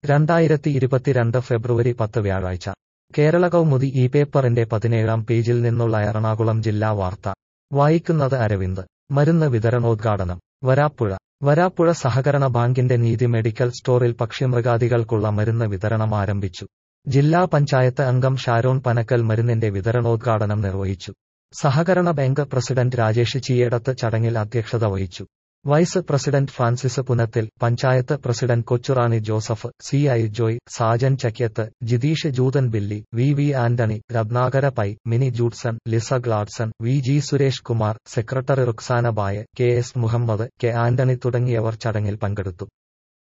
രണ്ടായിരത്തി ഇരുപത്തിരണ്ട് ഫെബ്രുവരി പത്ത് വ്യാഴാഴ്ച കേരള കൗമുദി ഈ പേപ്പറിന്റെ പതിനേഴാം പേജിൽ നിന്നുള്ള എറണാകുളം ജില്ലാ വാർത്ത വായിക്കുന്നത് അരവിന്ദ് മരുന്ന് വിതരണോദ്ഘാടനം വരാപ്പുഴ വരാപ്പുഴ സഹകരണ ബാങ്കിന്റെ നീതി മെഡിക്കൽ സ്റ്റോറിൽ പക്ഷിമൃഗാദികൾക്കുള്ള മരുന്ന് വിതരണം ആരംഭിച്ചു ജില്ലാ പഞ്ചായത്ത് അംഗം ഷാരോൺ പനക്കൽ മരുന്നിന്റെ വിതരണോദ്ഘാടനം നിർവഹിച്ചു സഹകരണ ബാങ്ക് പ്രസിഡന്റ് രാജേഷ് ചീയേടത്ത് ചടങ്ങിൽ അധ്യക്ഷത വഹിച്ചു vice president Francis Punathil panchayat president Kochurani Joseph C I Joy Sajan Chakyath Jithesh ജൂതൻ Billy V V Antony Ratnakara Pai Mini Judson Lisa Gladson V G Suresh Kumar secretary Ruksana Baya K S Muhammad K Antony തുടങ്ങിയവർ ചടങ്ങിൽ പങ്കെടുത്തു